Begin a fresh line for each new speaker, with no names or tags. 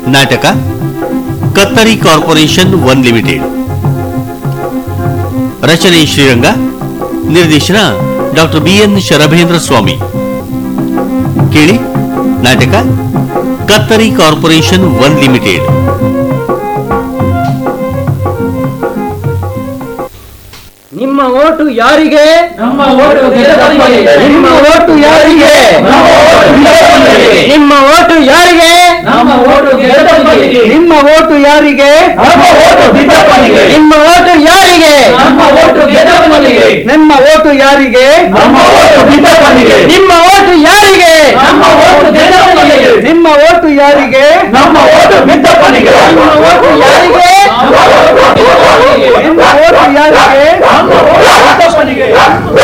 ನಾಟಕ ಕತ್ತರಿ corporation one limited ರಚನೆ ಶ್ರೀರಂಗ ನಿರ್ದೇಶನ doctor B N Sharabhendra Swamy ಕೇಳಿ ನಾಟಕ ಕತ್ತರಿ ಕಾರ್ಪೊರೇಷನ್ ಒನ್ ಲಿಮಿಟೆಡ್
ನಿಮ್ಮ ಓಟು ಯಾರಿಗೆ
ನಮ್ಮ ಓಟು ಗೆದ್ದವನಿಗೆ.
ನಿಮ್ಮ ಓಟು ಯಾರಿಗೆ
ನಮ್ಮ ಓಟು ಗೆದ್ದವನಿಗೆ.
ನಿಮ್ಮ ಓಟು ಯಾರಿಗೆ
ನಮ್ಮ ಓಟು ಗೆದ್ದವನಿಗೆ.
ನಿಮ್ಮ ಓಟು ಯಾರಿಗೆ
ನಮ್ಮ ಓಟು ಬಿದ್ದವನಿಗೆ.
ನಿಮ್ಮ ಓಟು ಯಾರಿಗೆ
ನಮ್ಮ ಓಟು ಗೆದ್ದವನಿಗೆ.
ನಿಮ್ಮ ಓಟು ಯಾರಿಗೆ
ನಮ್ಮ ಓಟು ಬಿದ್ದವನಿಗೆ.
ನಿಮ್ಮ ಓಟು ಯಾರಿಗೆ
ನಮ್ಮ ಓಟು ಗೆದ್ದವನಿಗೆ.
ನಿಮ್ಮ ಓಟು ಯಾರಿಗೆ
ನಮ್ಮ ಓಟು ಬಿದ್ದವನಿಗೆ.
ನಿಮ್ಮ ಓಟು ಯಾರಿಗೆ
ನಮ್ಮ ಓಟು ಬಿದ್ದವನಿಗೆ.
ನಿಮ್ಮ ಓಟು ಯಾರಿಗೆ
ನಮ್ಮ ಓಟು ಬಿದ್ದವನಿಗೆ.